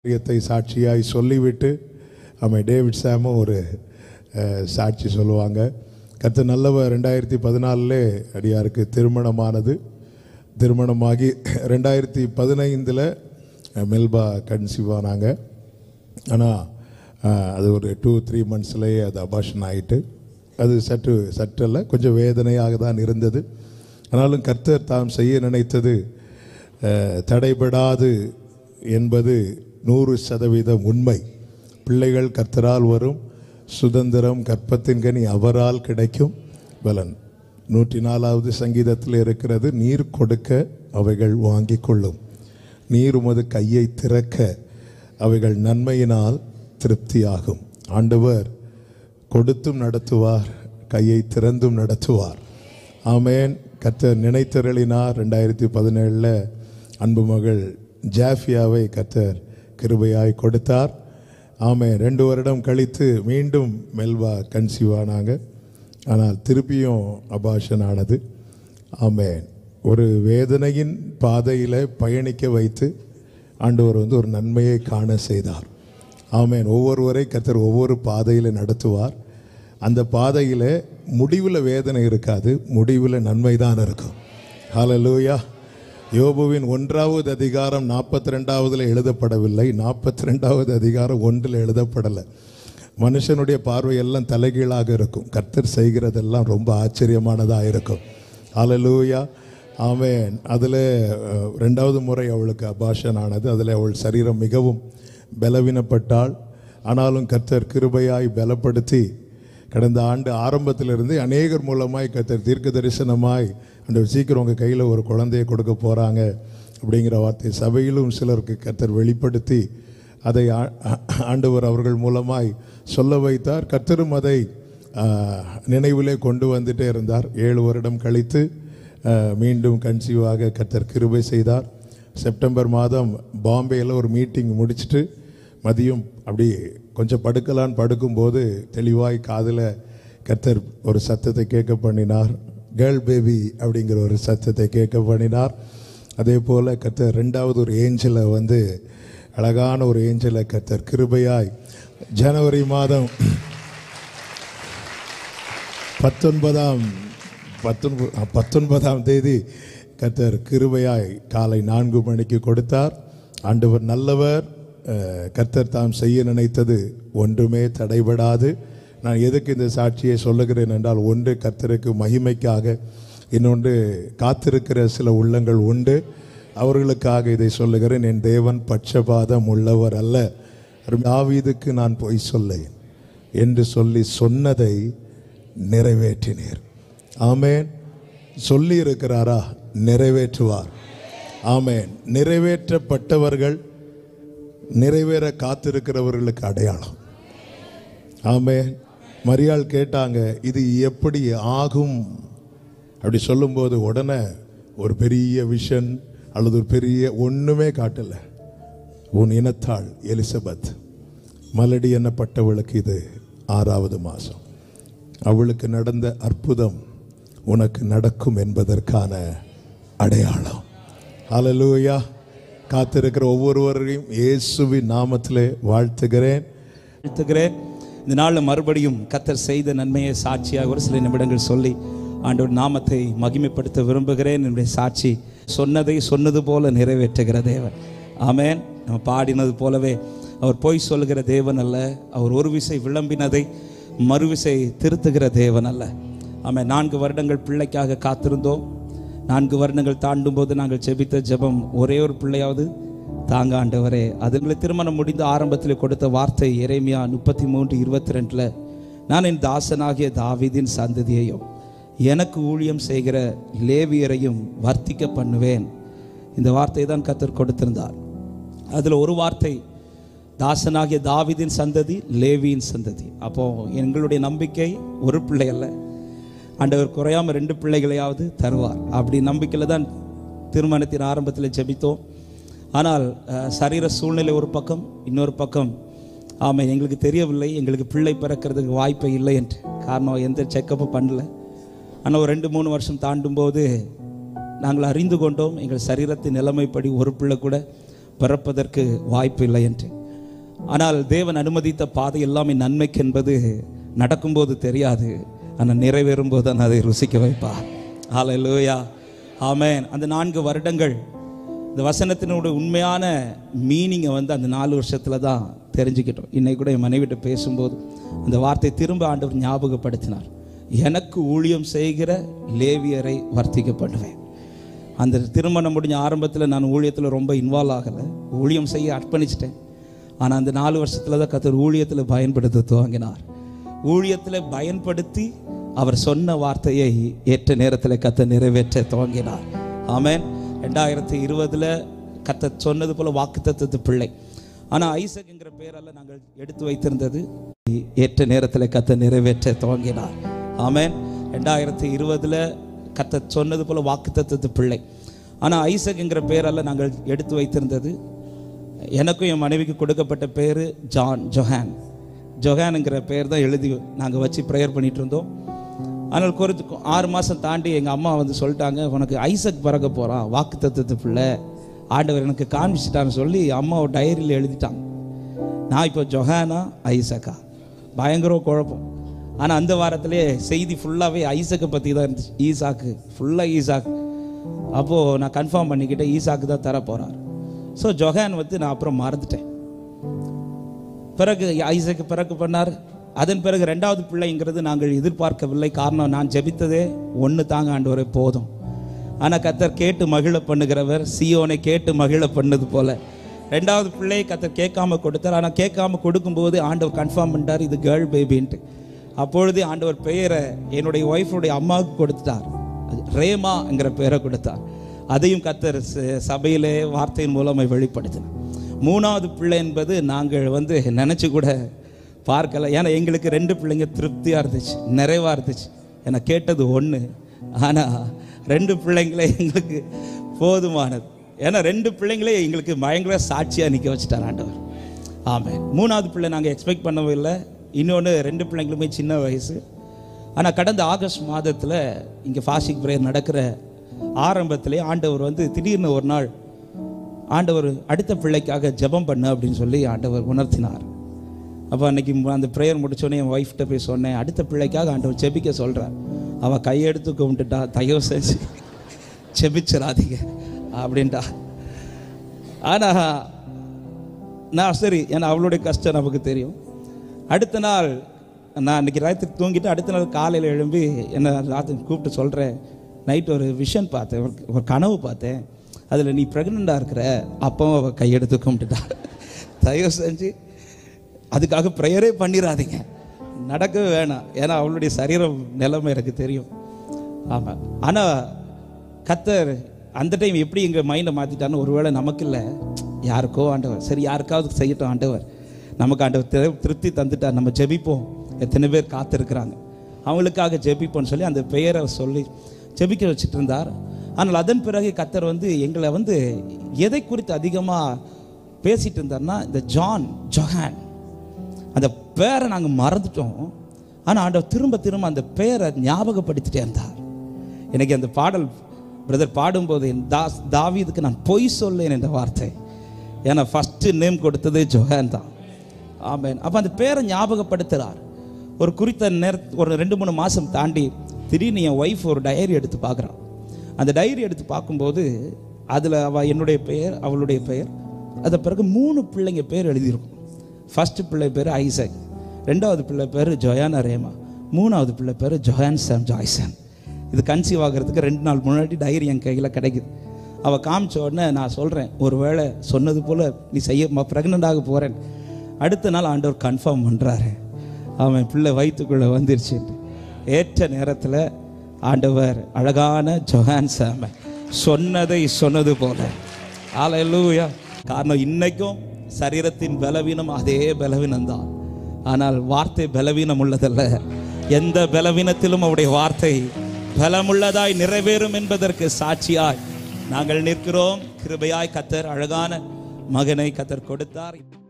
காரியத்தை சாட்சியாய் சொல்லிவிட்டு அவன் டேவிட் சாமும் ஒரு அஹ், சாட்சி சொல்லுவாங்க கர்த்தர் நல்லவர் ரெண்டாயிரத்தி பதினாலில் அடியாருக்கு திருமணமானது திருமணமாகி ரெண்டாயிரத்தி பதினைந்தில் மெல்பா கன்சீவ் ஆனாங்க ஆனால் அது ஒரு டூ த்ரீ மந்த்ஸ்லேயே அது அபாஷன் ஆகிட்டு அது சற்று சற்றல்ல கொஞ்சம் வேதனையாக தான் இருந்தது ஆனாலும் கர்த்தர் தாம் செய்ய நினைத்தது அஹ், தடைபடாது என்பது நூறு சதவீதம் உண்மை பிள்ளைகள் கர்த்தரால் வரும் சுதந்திரம் கற்பத்தின் கனி அவரால் கிடைக்கும் பலன் நூற்றி நாலாவது சங்கீதத்தில் இருக்கிறது நீர் கொடுக்க அவைகள் வாங்கிக் கொள்ளும் நீர் உமது கையை திறக்க அவைகள் நன்மையினால் திருப்தியாகும் ஆண்டவர் கொடுத்தும் நடத்துவார் கையை திறந்தும் நடத்துவார் ஆமேன் கர்த்தர் நினைத்தருளினார் ரெண்டாயிரத்தி பதினேழில் அன்பு மகள் ஜாஃபியாவை கர்த்தர் கிருபையாய் கொடுத்தார் ஆமேன் ரெண்டு வருடம் கழித்து மீண்டும் மெல்வா கன்சீவ் ஆனாங்க ஆனால் திருப்பியும் அபாஷன் ஆனது ஆமேன் ஒரு வேதனையின் பாதையில் பயணிக்க வைத்து ஆண்டவர் வந்து ஒரு நன்மையை காண செய்தார் ஆமேன் ஒவ்வொருவரை கர்த்தர் ஒவ்வொரு பாதையில் நடத்துவார் அந்த பாதையில் முடிவில் வேதனை இருக்காது முடிவில் நன்மை தான் இருக்கும் ஹalleluya யோபுவின் ஒன்றாவது அதிகாரம் நாற்பத்தி ரெண்டாவதுல எழுதப்படவில்லை நாற்பத்தி ரெண்டாவது அதிகாரம் ஒன்றில் எழுதப்படலை மனுஷனுடைய பார்வை எல்லாம் தலைகீழாக இருக்கும் கர்த்தர் செய்கிறதெல்லாம் ரொம்ப ஆச்சரியமானதாக இருக்கும் ஹalleluya ஆமென் அதில் ரெண்டாவது முறை அவளுக்கு அபாஷன் ஆனது அதில் அவள் சரீரம் மிகவும் பலவீனப்பட்டாள் ஆனாலும் கர்த்தர் கிருபையாய் பலப்படுத்தி கடந்த ஆண்டு ஆரம்பத்திலிருந்து அநேகர் மூலமாய் கர்த்தர் தீர்க்க தரிசனமாய் அந்த சீக்கிரம் உங்கள் கையில் ஒரு குழந்தையை கொடுக்க போகிறாங்க அப்படிங்கிற வார்த்தை சபையிலும் சிலருக்கு கர்த்தர் வெளிப்படுத்தி அதை ஆ- ஆண்டவர் அவர்கள் மூலமாய் சொல்ல வைத்தார் கர்த்தரும் அதை ஆ, நினைவிலே கொண்டு வந்துட்டே இருந்தார் ஏழு வருடம் கழித்து ஆ, மீண்டும் கன்சீவாக கர்த்தர் கிருபை செய்தார் செப்டம்பர் மாதம் பாம்பேயில் ஒரு மீட்டிங் முடிச்சிட்டு மதியம் அப்படி கொஞ்சம் படுக்கலான்னு படுக்கும்போது தெளிவாய் காதில் கர்த்தர் ஒரு சத்தத்தை கேட்க பண்ணினார் கேர்ள் பேபி அப்படிங்கிற ஒரு சத்தத்தை கேட்க பண்ணினார் அதே போல் கர்த்தர் ரெண்டாவது ஒரு ஏஞ்சலை வந்து அழகான ஒரு ஏஞ்சலை கர்த்தர் கிருபையாய் ஜனவரி மாதம் பத்தொன்பதாம் பத்தொன்பது பத்தொன்பதாம் தேதி கர்த்தர் கிருபையாய் காலை நான்கு மணிக்கு கொடுத்தார் ஆண்டவர் நல்லவர் அஹ், கர்த்தர் தாம் செய்ய நினைத்தது ஒன்றுமே தடைபடாது நான் எதுக்கு இந்த சாட்சியை சொல்லுகிறேன் என்றால் ஒன்று கர்த்தருக்கு மகிமைக்காக இன்னொன்று காத்திருக்கிற சில உள்ளங்கள் உண்டு அவர்களுக்காக இதை சொல்லுகிறேன் என் தேவன் பட்சபாதம் உள்ளவர் அல்ல தாவீதுக்கு நான் பொய் சொல்லேன் என்று சொல்லி சொன்னதை நிறைவேற்றினீர் ஆமேன் சொல்லி இருக்கிறாரா நிறைவேற்றுவார் ஆமேன் நிறைவேற்றப்பட்டவர்கள் நிறைவேற காத்திருக்கிறவர்களுக்கு அடையாளம் ஆமேன் மரியாள் கேட்டாங்க இது எப்படி ஆகும் அப்படி சொல்லும்போது உடனே ஒரு பெரிய விஷன் அல்லது ஒரு பெரிய ஒண்ணுமே காட்டல உன் இனத்தாள் எலிசபெத் மலடி எண்ணப்பட்டவளுக்கு இது ஆறாவது மாதம் அவளுக்கு நடந்த அற்புதம் உனக்கு நடக்கும் என்பதற்கான அடையாளம் ஹalleluya காத்திருக்கிற ஒவ்வொருவரையும் இயேசுவின் நாமத்திலே வாழ்த்துகிறேன் வாழ்த்துகிறேன் இந்த நாளில் மறுபடியும் கத்தர் செய்த நன்மையை சாட்சியாக ஒரு சில நிமிடங்கள் சொல்லி ஆண்டவர் நாமத்தை மகிமைப்படுத்த விரும்புகிறேன் என்னுடைய சாட்சி சொன்னதை சொன்னது போல நிறைவேற்றுகிற தேவன் ஆமென் நம்ம பாடினது போலவே அவர் பொய் சொல்லுகிற தேவன் அல்ல அவர் ஒரு விசை விளம்பினதை மறுவிசை திருத்துகிற தேவன் அல்ல ஆமென் நான்கு வருடங்கள் பிள்ளைக்காக காத்திருந்தோம் நான்கு வருடங்கள் தாண்டும் போது நாங்கள் ஜெபித்த ஜெபம் ஒரே ஒரு பிள்ளையாவது தாங்க ஆண்டவரே அதுங்களை திருமணம் முடிந்த ஆரம்பத்தில் கொடுத்த வார்த்தை எரேமியா முப்பத்தி மூன்று இருபத்தி ரெண்டில் நான் என் தாசனாகிய தாவீதின் சந்ததியையும் எனக்கு ஊழியம் செய்கிற லேவியரையும் வர்த்திக்க பண்ணுவேன் இந்த வார்த்தை தான் கத்தர் கொடுத்திருந்தார் அதில் ஒரு வார்த்தை தாசனாகிய தாவீதின் சந்ததி லேவியின் சந்ததி அப்போ எங்களுடைய நம்பிக்கை ஒரு பிள்ளை அல்ல ஆண்டவர் குறையாம ரெண்டு பிள்ளைகளையாவது தருவார் அப்படி நம்பிக்கையில் தான் திருமணத்தின் ஆரம்பத்தில் ஜெபித்தோம் ஆனால் அஹ், சரீர சூழ்நிலை ஒரு பக்கம் இன்னொரு பக்கம் ஆமாம் எங்களுக்கு தெரியவில்லை எங்களுக்கு பிள்ளை பிறக்கிறதுக்கு வாய்ப்பே இல்லை என்று காரணம் எந்த செக்கப்பும் பண்ணல ஆனால் ஒரு ரெண்டு மூணு வருஷம் தாண்டும் போது நாங்கள் அறிந்து கொண்டோம் எங்கள் சரீரத்தின் நிலைமைப்படி ஒரு பிள்ளை கூட பிறப்பதற்கு வாய்ப்பு இல்லை என்று ஆனால் தேவன் அனுமதித்த பாதை எல்லாமே நன்மைக்கு என்பது நடக்கும்போது தெரியாது ஆனால் நிறைவேறும் போது தான் அதை ருசிக்க வைப்பார் ஹalleluya ஆமென் அந்த நான்கு வருடங்கள் இந்த வசனத்தினுடைய உண்மையான மீனிங்கை வந்து அந்த நாலு வருஷத்தில் தான் தெரிஞ்சுக்கிட்டோம் இன்னைக்கு கூட என் மனைவிட்ட பேசும்போது அந்த வார்த்தை திரும்ப ஆண்டவர் ஞாபகப்படுத்தினார் எனக்கு ஊழியம் செய்கிற லேவியரை வர்த்திக்க பண்ணுவேன் அந்த திருமணம் முடிஞ்ச ஆரம்பத்தில் நான் ஊழியத்தில் ரொம்ப இன்வால்வ் ஆகலை ஊழியம் செய்ய அர்ப்பணிச்சிட்டேன் ஆனால் அந்த நாலு வருஷத்தில் தான் கத்தர் ஊழியத்தில் பயன்படுத்த துவங்கினார் ஊழியத்தில் பயன்படுத்தி அவர் சொன்ன வார்த்தையை ஏற்ற நேரத்தில் கத்த நிறைவேற்ற துவங்கினார் ஆமென் ரெண்டாயிரத்தி இருபதுல கத்த சொன்னது போல வாக்குத்தத்தத்து பிள்ளை ஆனால் ஐசக்ங்கிற பெயரால் நாங்கள் எடுத்து வைத்திருந்தது ஏற்ற நேரத்தில் கத்த நிறைவேற்ற துவங்கினார் ஆமென் ரெண்டாயிரத்தி இருபதுல கத்த சொன்னது போல வாக்குத்தத்தத்து பிள்ளை ஆனால் ஐசக்ங்கிற பெயரால் நாங்கள் எடுத்து வைத்திருந்தது எனக்கும் என் மனைவிக்கு கொடுக்கப்பட்ட பேர் ஜான் ஜொஹான் ஜொஹானுங்கிற பேர் தான் எழுதி நாங்கள் வச்சு ப்ரேயர் பண்ணிட்டு இருந்தோம் ஆனால் குறித்து ஆறு மாதம் தாண்டி எங்கள் அம்மா வந்து சொல்லிட்டாங்க உனக்கு ஐசக் பிறக்க போகிறான் வாக்கு தத்துவத்து பிள்ளை ஆண்டவர் எனக்கு காண்பிச்சிட்டான்னு சொல்லி அம்மாவை டைரியில் எழுதிட்டாங்க நான் இப்போ ஜொஹானா ஐசக்கா பயங்கர குழப்பம் ஆனால் அந்த வாரத்திலே செய்தி ஃபுல்லாகவே ஐசக்கை பற்றி தான் இருந்துச்சு ஈசாக்கு ஃபுல்லாக ஈசாக் அப்போது நான் கன்ஃபார்ம் பண்ணிக்கிட்டேன் ஈசாக்கு தான் தர போகிறார் ஸோ ஜொஹான் வந்து நான் அப்புறம் மறந்துட்டேன் பிறகு ஐசக்கு பிறகு பண்ணார் அதன் பிறகு ரெண்டாவது பிள்ளைங்கிறது நாங்கள் எதிர்பார்க்கவில்லை காரணம் நான் ஜெபித்ததே ஒன்று தாங்க ஆண்டவரே போதும் ஆனால் கத்தர் கேட்டு மகிழ பண்ணுகிறவர் சியோனை கேட்டு மகிழ பண்ணது போல ரெண்டாவது பிள்ளையை கத்தர் கேட்காம கொடுத்தார் ஆனால் கேட்காம கொடுக்கும்போது ஆண்டவர் கன்ஃபார்ம் பண்ணிட்டார் இது கேர்ள் பேபின்ட்டு அப்பொழுது ஆண்டவர் பெயரை என்னுடைய ஒய்ஃபுடைய அம்மாவுக்கு கொடுத்துட்டார் அது ரேமாங்கிற பெயரை கொடுத்தார் அதையும் கத்தர் ச- சபையிலே வார்த்தையின் மூலமாக வெளிப்படுத்தினார் மூணாவது பிள்ளை என்பது நாங்கள் வந்து நினச்சி கூட பார்க்கல ஏன்னா எங்களுக்கு ரெண்டு பிள்ளைங்க திருப்தியாக இருந்துச்சு நிறைவாக இருந்துச்சு ஏன்னா கேட்டது ஒன்று ஆனால் ரெண்டு பிள்ளைங்களே எங்களுக்கு போதுமானது ஏன்னா ரெண்டு பிள்ளைங்களே எங்களுக்கு பயங்கர சாட்சியாக நிற்க வச்சுட்டார் ஆண்டவர் ஆமாம் மூணாவது பிள்ளை நாங்கள் எக்ஸ்பெக்ட் பண்ணவே இல்லை இன்னொன்று ரெண்டு பிள்ளைங்களுமே சின்ன வயசு ஆனால் கடந்த ஆகஸ்ட் மாதத்தில் இங்கே ஃபாஸ்டிக் பிரேயர் நடக்கிற ஆரம்பத்திலே ஆண்டவர் வந்து திடீர்னு ஒரு நாள் ஆண்டவர் அடுத்த பிள்ளைக்காக ஜெபம் பண்ணு அப்படின்னு சொல்லி ஆண்டவர் உணர்த்தினார் அப்போ அன்னைக்கு மு- அந்த ப்ரேயர் முடிச்சோடனே என் ஒய்ஃப்ட்ட போய் சொன்னேன் அடுத்த பிள்ளைக்காக ஆண்டவர் ஜெபிக்க சொல்கிறார் அவள் கையெடுத்து கும்பிட்டுட்டா தயவு செஞ்சு ஜெபிச்சிடாதீங்க அப்படின்ட்டா ஆனால் நான் சரி ஏன்னா அவளுடைய கஷ்டம் நமக்கு தெரியும் அடுத்த நாள் நான் அன்றைக்கி ராத்திரி தூங்கிட்டு அடுத்த நாள் காலையில் எழும்பி என்ன ராத்திரி கூப்பிட்டு சொல்கிறேன் நைட் ஒரு விஷன் பார்த்தேன் ஒரு- ஒரு கனவு பார்த்தேன் அதில் நீ ப்ரெக்னெண்ட்டாக இருக்கிற அப்பவும் அவள் கையெடுத்து கும்பிட்டுட்டா தயவு செஞ்சு அதுக்காக ப்ரேயரே பண்ணிடாதீங்க நடக்கவே வேணாம் ஏன்னா அவளுடைய சரீரம் நிலைமை எனக்கு தெரியும் ஆமாம் ஆனால் கத்தர் அந்த டைம் எப்படி எங்கள் மைண்டை மாற்றிட்டான்னு ஒருவேளை நமக்கு இல்லை யாருக்கோ ஆண்டவர் சரி யாருக்காவது செய்யட்டும் ஆண்டவர் நமக்கு ஆண்டவர் திரு- திருப்தி தந்துட்டார் நம்ம ஜெபிப்போம் எத்தனை பேர் காத்திருக்கிறாங்க அவங்களுக்காக ஜெபிப்போம்னு சொல்லி அந்த பெயரை சொல்லி ஜெபிக்க வச்சுட்டு இருந்தார் ஆனால் அதன் பிறகு கத்தர் வந்து எங்களை வந்து எதை குறித்து அதிகமாக பேசிட்டு இருந்தார்னா இந்த ஜான் ஜொஹான் அந்த பேரை நாங்கள் மறந்துட்டோம் ஆனால் ஆண்டவர் திரும்ப திரும்ப அந்த பேரை ஞாபகப்படுத்திட்டே இருந்தார் எனக்கு அந்த பாடல் பிரதர் பாடும்போது என் தாஸ் தாவீதுக்கு நான் பொய் சொல்லேன் என்ற வார்த்தை ஏன்னா ஃபஸ்ட்டு நேம் கொடுத்தது ஜொஹான் தான் ஆமென் அப்போ அந்த பேரை ஞாபகப்படுத்துகிறார் ஒரு குறித்த நேர ஒரு ரெண்டு மூணு மாதம் தாண்டி திடீர்னு என் ஒய்ஃப் ஒரு டைரி எடுத்து பார்க்குறான் அந்த டைரி எடுத்து பார்க்கும்போது அதில் அவள் என்னுடைய பெயர் அவளுடைய பெயர் அது பிறகு மூணு பிள்ளைங்க பேர் எழுதியிருக்கும் ஃபர்ஸ்ட் பிள்ளை பேர் ஐசக் ரெண்டாவது பிள்ளை பேர் ஜொயானா ரேமா மூணாவது பிள்ளை பேர் ஜொயான் சாம் ஜாய்சன் இது கன்சீவ் ஆகிறதுக்கு ரெண்டு நாள் முன்னாடி டைரி என் கையில் கிடைக்குது அவள் காமிச்ச உடனே நான் சொல்கிறேன் ஒருவேளை சொன்னது போல் நீ செய்ய ப்ரெக்னென்ட் ஆக போகிறேன் அடுத்த நாள் ஆண்டவர் கன்ஃபார்ம் பண்ணுறாரு அவன் பிள்ளை வயிற்றுக்குள்ளே வந்துருச்சு ஏற்ற நேரத்தில் ஆண்டவர் அழகான ஜொஹான் சாம சொன்னதை சொன்னது போல ஆலையா காரணம் இன்னைக்கும் சரீரத்தின் பலவீனம் அதே பலவீனம்தான் ஆனால் வார்த்தை பலவீனம் உள்ளதல்ல எந்த பலவீனத்திலும் அவருடைய வார்த்தை பலமுள்ளதாய் நிறைவேறும் என்பதற்கு சாட்சியாய் நாங்கள் நிற்கிறோம் கிருபையாய் கத்தர் அழகான மகனை கத்தர் கொடுத்தார்